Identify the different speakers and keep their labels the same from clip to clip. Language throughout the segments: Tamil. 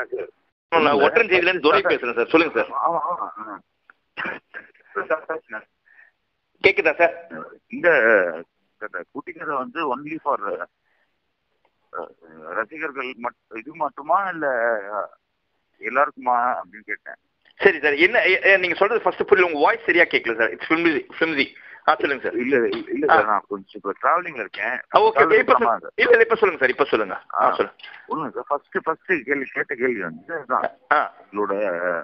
Speaker 1: சார்
Speaker 2: நான் ஒற்றஞ்சேரியிலேருந்து துரை பேசுகிறேன் சார் சொல்லுங்கள் சார்
Speaker 1: ஆமா ஆமா ஆ.
Speaker 2: கேட்குதா சார்
Speaker 1: இந்த இந்த குட்டிக்கதை வந்து ஒன்லி ஃபார் ரசிகர்கள் மட் இது மட்டுமா இல்ல எல்லாருக்குமா அப்படின்னு கேட்டேன்
Speaker 2: சரி சார் என்ன எ- எ- நீங்க சொல்றது ஃபர்ஸ்ட் புரியல உங்க வாய்ஸ் சரியா கேட்கல சார் இட்ஸ் ஃபிலிம்ஸி ஃபிலிம்ஸி ஆ சொல்லுங்க சார்
Speaker 1: இல்ல இல்ல சார் நான் கொஞ்சம் இப்போ டிராவலிங்ல இருக்கேன்
Speaker 2: ஓகே ஓகே இப்போ சொல் இல்ல இல்ல இப்போ சொல்லுங்க சார் இப்போ சொல்லுங்க ஆ சொல்லுங்க
Speaker 1: ஒன்றும் சார் ஃபர்ஸ்ட் ஃபர்ஸ்ட் கேள்வி கேட்ட கேள்வி வந்து இதுதான்.
Speaker 2: ஆ
Speaker 1: உங்களோட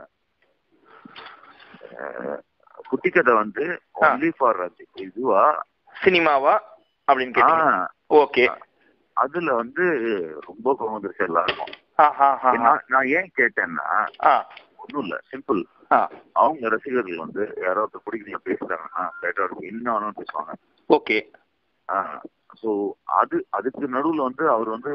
Speaker 1: அஹ், குட்டிக்கதை வந்து
Speaker 2: ஆ.
Speaker 1: ஒன்லி ஃபார் இதுவா
Speaker 2: சினிமாவா அப்படின்னு கேட்டீங்க
Speaker 1: ஆ,
Speaker 2: ஓகே
Speaker 1: அதுல வந்து ரொம்ப கோவம் வந்துருச்சு எல்லாருக்கும்
Speaker 2: ஆ ஆ ஆ
Speaker 1: நான் நான் ஏன் கேட்டேன்னா
Speaker 2: ஆ
Speaker 1: ஒன்றும் இல்ல சிம்பிள்
Speaker 2: ஆ
Speaker 1: அவங்க ரசிகர்கள் வந்து யாராவது பிடிக்கல பேசுறாங்கன்னா லைட்டா இருக்கும் இன்னும் பேசுவாங்க
Speaker 2: ஓகே
Speaker 1: ஸோ அது அதுக்கு நடுவுல வந்து அவர் வந்து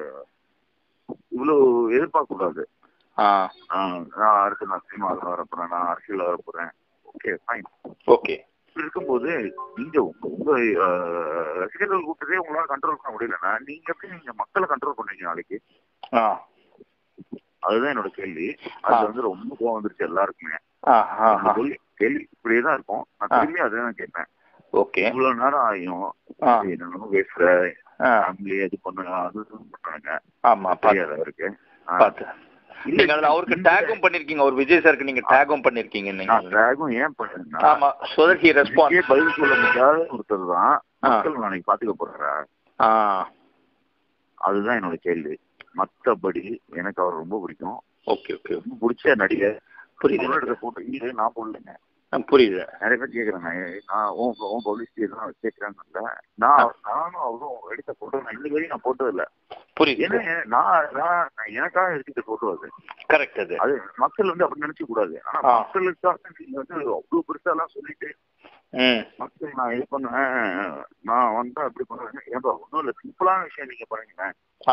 Speaker 1: இவ்வளோ எதிர்பார்க்க கூடாது
Speaker 2: ஆ
Speaker 1: ஆஹ் நான் அடுத்து நான் சினிமாவில் வரப்போறேன் நான் அரசியல் வரப்போறேன் ஓகே ஃபைன்
Speaker 2: ஓகே
Speaker 1: இப்படி இருக்கும்போது நீங்க உங்க உங்க ஆஹ், ரசிகர்கள் கூட்டத்தையே உங்களால கண்ட்ரோல் பண்ண முடியலன்னா நீங்க எப்படி நீங்க மக்களை கண்ட்ரோல் பண்ணுவீங்க நாளைக்கு
Speaker 2: ஆ
Speaker 1: அதுதான் என்னோட கேள்வி அதுல
Speaker 2: ஆ.
Speaker 1: வந்து ரொம்ப கோவம் வந்துருச்சு எல்லாருக்குமே
Speaker 2: ஆ ஆ
Speaker 1: இந்த
Speaker 2: ஆ
Speaker 1: கேள்வி கேள்வி இப்படியே தான் இருக்கும் நான்
Speaker 2: ஆ.
Speaker 1: திரும்பி அதை தான் கேட்பேன்
Speaker 2: ஓகே
Speaker 1: இவ்வளவு நேரம் ஆகியும்
Speaker 2: ஆ
Speaker 1: என்னென்னமோ பேசுற
Speaker 2: ஆ
Speaker 1: ஃபேமிலி இது பண்ணுங்க அது இதுன்னு பண்றாங்க
Speaker 2: ஆமா பார்த்து
Speaker 1: தெரியாத இருக்கு ஆ.
Speaker 2: பார்த்து
Speaker 1: இல்ல,
Speaker 2: நீங்க அதுல அவருக்கு
Speaker 1: இந்த-
Speaker 2: டேகும் பண்ணிருக்கீங்க ஒரு விஜய் சாருக்கு நீங்க டேகும் பண்ணிருக்கீங்க நீங்க
Speaker 1: நான் ராகும் ஏன் பண்ணேன்னா
Speaker 2: ஆமா so that he responds
Speaker 1: இதுக்கே பதில் சொல்ல முடியாத ஒருத்தர் தான்
Speaker 2: ஆ.
Speaker 1: மக்கள் நாளைக்கு பாத்துக்க போறாரா
Speaker 2: ஆ
Speaker 1: அதுதான் என்னோட கேள்வி மத்தபடி எனக்கு அவர் ரொம்ப பிடிக்கும்
Speaker 2: ஓகே ஓகே
Speaker 1: ரொம்ப பிடிச்ச நடிகர்
Speaker 2: புரியுது.
Speaker 1: புரியுது எடுத்த போட்டோ இது நான் போடலைங்க
Speaker 2: புரியுது
Speaker 1: நிறைய பேர் கேக்குறாங்க நான் உன் உன் பப்ளிசிட்டி தான் கேட்கறாங்கல்ல நான் நானும் அவரும் எடுத்த போட்டோ நான் இன்னைக்கு வரையும் நான் போட்டது இல்ல
Speaker 2: புரியுது
Speaker 1: ஏன்னா நான் நான் நான் எனக்காக எடுத்துட்ட போட்டோ அது
Speaker 2: கரெக்ட் அது
Speaker 1: அது மக்கள் வந்து அப்படி நினைக்க கூடாது ஆனா
Speaker 2: ஆ.
Speaker 1: மக்களுக்காக நீங்க வந்து அவ்வளவு பெருசா எல்லாம் சொல்லிட்டு
Speaker 2: ம்
Speaker 1: மக்கள் நான் இது பண்ணுவேன் நான் வந்தா அப்படி பண்ணுவேன் ஏன்பா ஒன்றும் இல்லை சிம்பிளான விஷயம் நீங்க பண்ணுங்க
Speaker 2: ஆ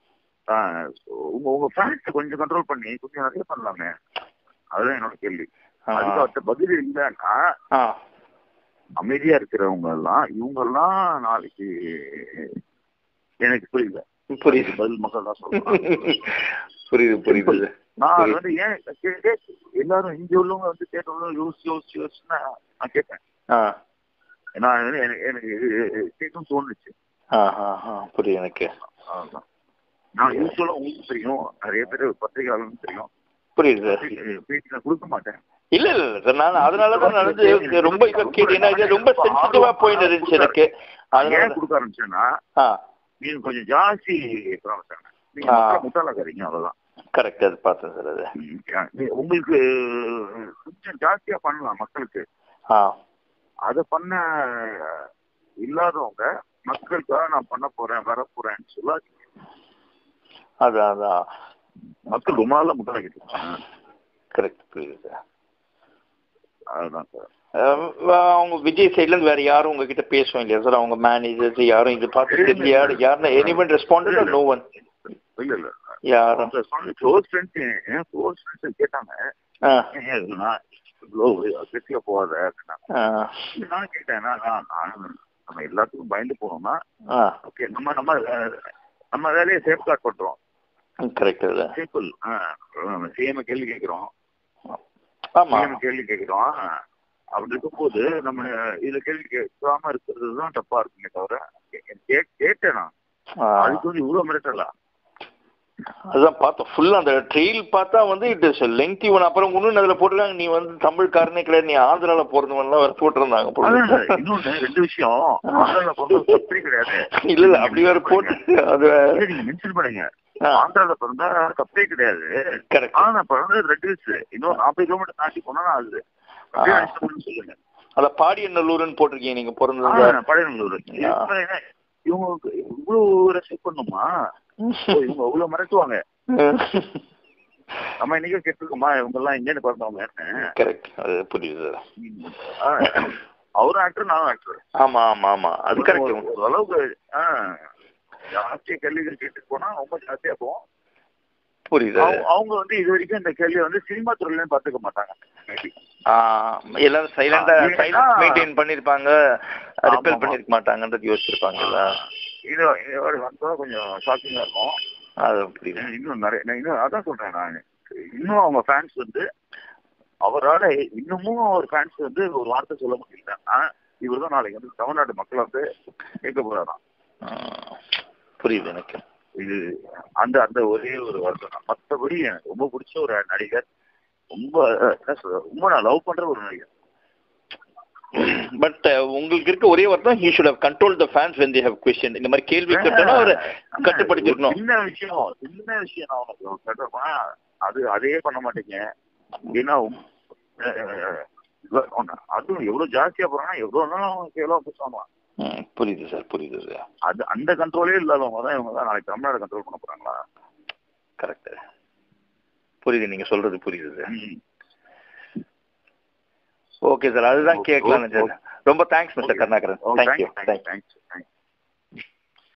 Speaker 1: உங்க உங்க ஃபேன்ஸ் கொஞ்சம் கண்ட்ரோல் பண்ணி கொஞ்சம் நிறைய பண்ணலாமே அதுதான் என்னோட கேள்வி
Speaker 2: ஆ.
Speaker 1: அதுக்கு அவர்கிட்ட பதில் இல்லைன்னா
Speaker 2: ஆ
Speaker 1: அமைதியா இருக்கிறவங்க எல்லாம் இவங்க எல்லாம் நாளைக்கு எனக்கு புரியல
Speaker 2: புரியுது
Speaker 1: அதுக்கு பதில் மக்கள் தான் சொல்றாங்க
Speaker 2: புரியுது புரியுது
Speaker 1: நான் அது
Speaker 2: புரியுது.
Speaker 1: வந்து ஏன் கே- கே- எல்லாரும் இங்க உள்ளவங்க வந்து கேட்டவங்க யோசிச்சு யோசிச்சு யோசிச்சுன்னா நான் கேட்பேன்
Speaker 2: ஆ
Speaker 1: நான் வந்து எனக்கு எனக்கு கேட்கும் தோணுச்சு
Speaker 2: ஆ ஆ ஆ புரியுது எனக்கு
Speaker 1: அதான். நான் யூஸ்வலா உங்களுக்கு தெரியும் நிறைய பேர் பத்திரிகையாளர்களும் தெரியும்
Speaker 2: புரியுது சார்
Speaker 1: பேச்சு நான் கொடுக்க மாட்டேன்
Speaker 2: இல்ல இல்ல இல்ல சார் நான் அதனால தான் நடந்து ரொம்ப இதை கேட்டு ஏன்னா இது ரொம்ப சென்சிட்டிவா போயிட்டு இருந்துச்சு எனக்கு
Speaker 1: நான் ஏன்
Speaker 2: அதனால
Speaker 1: கொடுக்க ஆரம்பிச்சேன்னா
Speaker 2: ஆ
Speaker 1: நீங்க கொஞ்சம் ஜாஸ்தி ப்ராமிஸ் நீங்க
Speaker 2: ஆ.
Speaker 1: மக்களை முட்டாளாக்காதீங்க அவ்வளவுதான்
Speaker 2: கரெக்ட் அது பார்த்தேன் சார் அது
Speaker 1: ம், நீ- உங்களுக்கு கொஞ்சம் ஜாஸ்தியா பண்ணலாம் மக்களுக்கு
Speaker 2: ஆ
Speaker 1: அதை பண்ண இல்லாதவங்க மக்களுக்காக நான் பண்ண போறேன் வர போறேன்னு சொல்லாதீங்க
Speaker 2: அதான் அதான்
Speaker 1: மக்கள் ரொம்ப நாளா முட்டாளாக்கிட்டு இருக்காங்க
Speaker 2: கரெக்ட் புரியுது சார்
Speaker 1: அதுதான் சார்
Speaker 2: அஹ் அவங்க விஜய் சைட்ல இருந்து வேற யாரும் உங்ககிட்ட பேசுவோம் இல்லையா சார் அவங்க மேனேஜர்ஸ் யாரும் இது பார்த்து தெரியல யாரு யாருன்னு எனிவன் ரெஸ்பாண்டட் நோ ஒன்
Speaker 1: இல்ல இல்ல
Speaker 2: யாரும்
Speaker 1: க்ளோஸ் ஃப்ரெண்ட்ஸ் என் க்ளோஸ் ஃப்ரெண்ட்ஸ் கேட்டாங்க
Speaker 2: ஆ
Speaker 1: ஏன் இதுனா இவ்வளோ கெட்டியா போகாத அப்படின்னா
Speaker 2: ஆ
Speaker 1: நான் கேட்டேன் நான் நான் நான் நம்ம எல்லாத்துக்கும் பயந்து போனோம்னா
Speaker 2: ஆ
Speaker 1: ஓகே நம்ம நம்ம அஹ், நம்ம வேலையை சேஃப்கார்ட் பண்றோம்
Speaker 2: கரெக்ட் அது
Speaker 1: சிம்பிள் சிஎம் கேள்வி கேட்கிறோம்
Speaker 2: ஆமா
Speaker 1: சிஎம் கேள்வி கேட்கிறோம் அப்படி இருக்கும்போது நம்ம இதுல கேள்வி கேட்காம இருக்கிறது தான் தப்பா இருக்குமே தவிர கே- கேட்டேன் நான்
Speaker 2: ஆ.
Speaker 1: அதுக்கு வந்து இவ்வளவு மிரட்டலா
Speaker 2: அதுதான் பார்த்தோம் ஃபுல்லா அந்த ட்ரெயில் பார்த்தா வந்து இட் இஸ் லெங்தி ஒன் அப்புறம் இன்னும் அதுல போட்டிருக்காங்க நீ வந்து தமிழ்காரனே கிடையாது நீ ஆந்திரால போறதுவெல்லாம் வேற போட்டிருந்தாங்க போல.
Speaker 1: அதான் இன்னொன்னு ரெண்டு விஷயம் ஆந்திரால பிறந்தது தப்பே கிடையாது
Speaker 2: இல்ல இல்ல அப்படி வேற போட்டு அது
Speaker 1: இல்ல, நீங்க மென்ஷன் பண்ணுங்க
Speaker 2: ஆ.
Speaker 1: ஆந்திரால பிறந்தா தப்பே கிடையாது
Speaker 2: கரெக்ட்
Speaker 1: ஆனா நான் பிறந்தது ரெட் ஹில்ஸ் இன்னும் நாற்பது கிலோமீட்டர் தாண்டி போனா நான் ஆகுது அப்படியே mention பண்ணி சொல்லுங்க
Speaker 2: அத பாடியநல்லூர்னு போட்டிருக்கீங்க நீங்க பிறந்தது
Speaker 1: ஆ, பழையநல்லூர்
Speaker 2: ஆ.
Speaker 1: இவங்க இவ்வளவு ரெஸ்பெக்ட் பண்ணுமா ஓ, இவங்க அவ்வளவு மிரட்டுவாங்க நம்ம இன்னைக்கு கேட்டிருக்கோமா இவங்க எல்லாம் எங்கன்னு பிறந்தவங்க
Speaker 2: கரெக்ட் அது புரியுது
Speaker 1: அவரும் ஆக்டர் நானும் ஆக்டர்
Speaker 2: ஆமா ஆமா ஆமா அது கரெக்ட்
Speaker 1: ஓரளவுக்கு ஆ, ஜாஸ்தியா கேள்விகள் கேட்டு போனா ரொம்ப ஜாஸ்தியா போகும்
Speaker 2: புரியுது
Speaker 1: அவங்க- அவங்க வந்து இது வரைக்கும் இந்த கேள்வியை வந்து சினிமா துறையிலும் பாத்துக்க மாட்டாங்க maybe.
Speaker 2: ஆ, எல்லாரும் சைலண்டா
Speaker 1: ஆ,
Speaker 2: சைலண்ட்
Speaker 1: ஏன்னா-
Speaker 2: மெயின்டைன் பண்ணிருப்பாங்க ரிப்பேர்
Speaker 1: ஆமா.
Speaker 2: பண்ணிருக்க மாட்டாங்கன்றது யோசிச்சிருப்பாங்கல்ல
Speaker 1: இது இதோட வந்தா கொஞ்சம் ஷாக்கிங்கா இருக்கும்
Speaker 2: அது புரியுது
Speaker 1: இன்னும் நிறைய நான் இன்னும் அதான் சொல்றேன் நான் இன்னும் அவங்க ஃபேன்ஸ் வந்து அவரால இன்னமும் அவர் ஃபேன்ஸ் வந்து ஒரு வார்த்தை சொல்ல முடியல இவர் தான் நாளைக்கு வந்து தமிழ்நாட்டு மக்கள் வந்து கேட்க போறாராம்
Speaker 2: ஆ, புரியுது எனக்கு
Speaker 1: இது அந்த அந்த ஒரே ஒரு வருத்தம் தான் மற்றபடி எனக்கு ரொம்ப பிடிச்ச ஒரு நடிகர் ரொம்ப என்ன சொல்றது ரொம்ப நான் லவ் பண்ற ஒரு நடிகர்
Speaker 2: பட் உங்களுக்கு இருக்க ஒரே வார்த்தை he should have control the fans when they have question இந்த மாதிரி கேள்வி கேட்டோம்னா அவர் கட்டுப்படுத்திருக்கணும்
Speaker 1: சின்ன விஷயம் சின்ன விஷயம் நான் உனக்கு சொல்றேன் அது அதே பண்ண மாட்டீங்க ஏன்னா அஹ், இவ- அவன- அதுவும் எவ்வளவு ஜாஸ்தியா போறான்னா எவ்வளவு நாளும் அவங்க கேவலமா பேசுவாங்க
Speaker 2: ம், புரியுது சார் புரியுது சார்
Speaker 1: அது அந்த கண்ட்ரோலே இல்லாதவங்க தான் இவங்க தான் நாளைக்கு தமிழ்நாடு கண்ட்ரோல் பண்ண போறாங்களா
Speaker 2: கரெக்ட் புரியுது நீங்க சொல்றது புரியுது சார்
Speaker 1: ம்.
Speaker 2: ஓகே சார் அதுதான்
Speaker 1: Okay,
Speaker 2: கேட்கலாம்னு
Speaker 1: okay,
Speaker 2: சார் ரொம்ப thanks mister
Speaker 1: Okay.
Speaker 2: Karunakaran
Speaker 1: Oh,
Speaker 2: thank you
Speaker 1: thanks,
Speaker 2: thank you
Speaker 1: thanks, thanks, thanks.